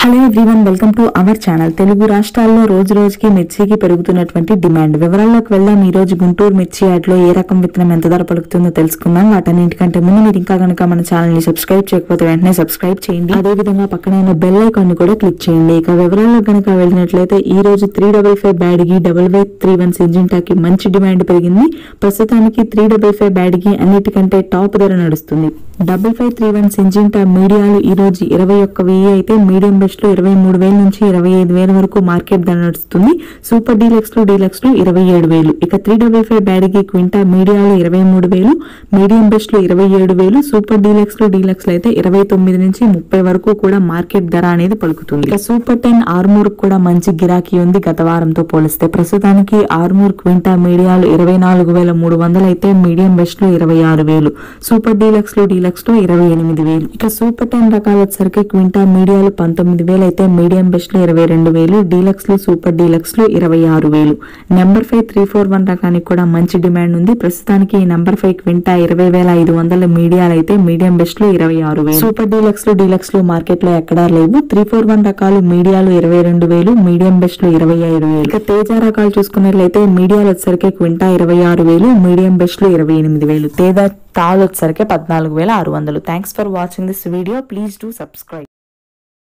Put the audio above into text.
hello everyone welcome to our channel Telugu రాష్ట్రాల్లో రోజు రోజుకి మిర్చికి పెరుగుతున్నటువంటి డిమాండ్ వివరాల్లోకి వెళ్దాం ఈ రోజు గుంటూరు మిర్చి యార్డ్లో ఏ రకం విత్తనం ఎంత ధర పలుకుతుందో తెలుసుకుందాం వాటన్నింటికంటే ముందు మీరు ఇంకా కనుక మన ఛానల్ ని సబ్స్క్రైబ్ చేయకపోతే వెంటనే సబ్స్క్రైబ్ చేయండి అదే విధంగా పక్కన ఉన్న బెల్ ఐకాన్ ని కూడా క్లిక్ చేయండి ఇక వివరాల్లో కనుక వెళ్ళినట్లయితే ఈ రోజు త్రీ డబల్ ఫైవ్ బ్యాడ్కి డబల్ వై త్రీ వన్ కి మంచి డిమాండ్ పెరిగింది ప్రస్తుతానికి త్రీ డబల్ ఫైవ్ బ్యాడ్కి అన్నిటికంటే టాప్ ధర నడుస్తుంది double five three one Syngenta మీడియాలు ఈ రోజు ఇరవై ఒక్క వెయ్యి అయితే మీడియం బెస్ట్ లో ఇరవై మూడు వేల నుంచి ఇరవై ఐదు వేల వరకు మార్కెట్ ధర నడుస్తుంది సూపర్ డీలక్స్ లో డీలక్స్ లో ఇరవై ఏడు వేలు ఇక త్రీ డబుల్ ఫైవ్ బ్యాడ్కి క్వింటా మీడియాలో ఇరవై మూడు వేలు మీడియం బెస్ట్ లో ఇరవై ఏడు వేలు సూపర్ డీలక్స్ లో డీలక్స్ లో అయితే ఇరవై తొమ్మిది నుంచి ముప్పై వరకు కూడా మార్కెట్ ధర అనేది పలుకుతుంది ఇక సూపర్ టెన్ ఆర్మూర్ కూడా మంచి గిరాకీ ఉంది గత వారంతో పోలిస్తే ప్రస్తుతానికి ఆర్మూర్ క్వింటా మీడియాలు ఇరవై నాలుగు వేల మూడు వందలు అయితే మీడియం బెస్ట్ లో ఇరవై ఆరు వేలు సూపర్ డీలక్స్ లో డీలక్స్ లో ఇరవై ఎనిమిది వేలు ఇక సూపర్ టెన్ రకాలు వచ్చేసరికి క్వింటా మీడియాలు పంతొమ్మిది వేలు అయితే మీడియం బెస్ట్ లో ఇరవై రెండు వేలు డీలక్స్ లో సూపర్ డీలక్స్ లో ఇరవై ఆరు వేలు number five three four one రకానికి కూడా మంచి డిమాండ్ ఉంది ప్రస్తుతానికి ఈ నెంబర్ ఫైవ్ క్వింటా ఇరవై వేల ఐదు వందల మీడియాలు అయితే మీడియం బెస్ట్ లో ఇరవై ఆరు వేలు సూపర్ డీలక్స్ లో డీలక్స్ లో మార్కెట్ లో ఎక్కడా లేవు త్రీ ఫోర్ వన్ రకాలు మీడియాలు ఇరవై రెండు వేలు మీడియం బెస్ట్ లో ఇరవై ఐదు వేలు ఇక తేజ రకాలు చూసుకున్నట్లయితే మీడియాలు వచ్చేసరికి క్వింటా ఇరవై ఆరు వేలు మీడియం బెస్ట్ లో ఇరవై ఎనిమిది వేలు తేజ తాళ్ళు వచ్చేసరికి పద్నాలుగు వేల ఆరు వందలు thanks for watching this video please do subscribe